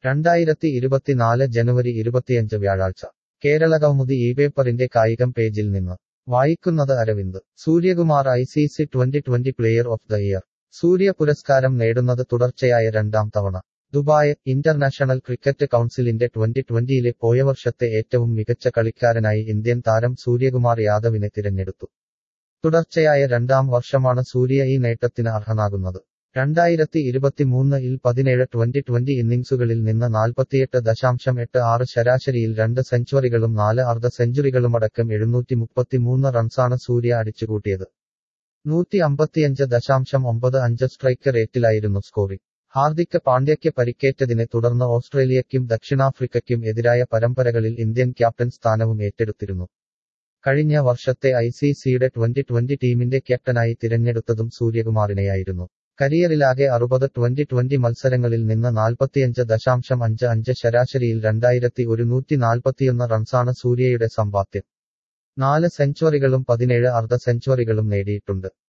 രണ്ടായിരത്തി ഇരുപത്തിനാല് ജനുവരി ഇരുപത്തിയഞ്ച് വ്യാഴാഴ്ച കേരളകൗമുദി ഈ പേപ്പറിന്റെ കായികം പേജിൽ നിന്ന് വായിക്കുന്നത് Aravind Suryakumar I C C twenty twenty player of the year Surya പുരസ്കാരം നേടുന്നത് തുടർച്ചയായ രണ്ടാം തവണ ദുബായ് ഇന്റർനാഷണൽ ക്രിക്കറ്റ് കൗൺസിലിന്റെ ട്വന്റി ട്വന്റിയിലെ പോയ വർഷത്തെ ഏറ്റവും മികച്ച കളിക്കാരനായി ഇന്ത്യൻ താരം സൂര്യകുമാർ യാദവിനെ തിരഞ്ഞെടുത്തു തുടർച്ചയായ രണ്ടാം വർഷമാണ് സൂര്യ ഈ നേട്ടത്തിന് അർഹനാകുന്നത് രണ്ടായിരത്തി ഇരുപത്തിമൂന്നിൽ പതിനേഴ് ട്വന്റി ട്വന്റി ഇന്നിംഗ്സുകളിൽ നിന്ന് നാൽപ്പത്തിയെട്ട് ദശാംശം എട്ട് ആറ് ശരാശരിയിൽ രണ്ട് സെഞ്ചുറികളും നാല് അർദ്ധ സെഞ്ചുറികളുമടക്കം എഴുന്നൂറ്റി മുപ്പത്തിമൂന്ന് റൺസാണ് സൂര്യ അടിച്ചുകൂട്ടിയത് നൂറ്റി അമ്പത്തിയഞ്ച് ദശാംശം ഒമ്പത് അഞ്ച് സ്ട്രൈക്ക് റേറ്റിലായിരുന്നു സ്കോറിംഗ് ഹാർദിക് പാണ്ഡ്യയ്ക്ക് പരിക്കേറ്റതിനെ തുടർന്ന് ഓസ്ട്രേലിയയ്ക്കും ദക്ഷിണാഫ്രിക്കയ്ക്കും എതിരായ പരമ്പരകളിൽ ഇന്ത്യൻ ക്യാപ്റ്റൻ സ്ഥാനവും ഏറ്റെടുത്തിരുന്നു കഴിഞ്ഞ വർഷത്തെ ഐ സി സിയുടെ ട്വന്റി ട്വന്റി ടീമിന്റെ ക്യാപ്റ്റനായി തിരഞ്ഞെടുത്തതും സൂര്യകുമാറിനെയായിരുന്നു കരിയറിലാകെ അറുപത് ട്വന്റി ട്വന്റി മത്സരങ്ങളിൽ നിന്ന് നാൽപ്പത്തിയഞ്ച് ദശാംശം അഞ്ച് അഞ്ച് ശരാശരിയിൽ രണ്ടായിരത്തി ഒരുന്നൂറ്റി നാൽപ്പത്തിയൊന്ന് റൺസാണ് സൂര്യയുടെ സമ്പാദ്യം നാല് സെഞ്ചുറികളും പതിനേഴ് അർദ്ധ സെഞ്ചുറികളും നേടിയിട്ടുണ്ട്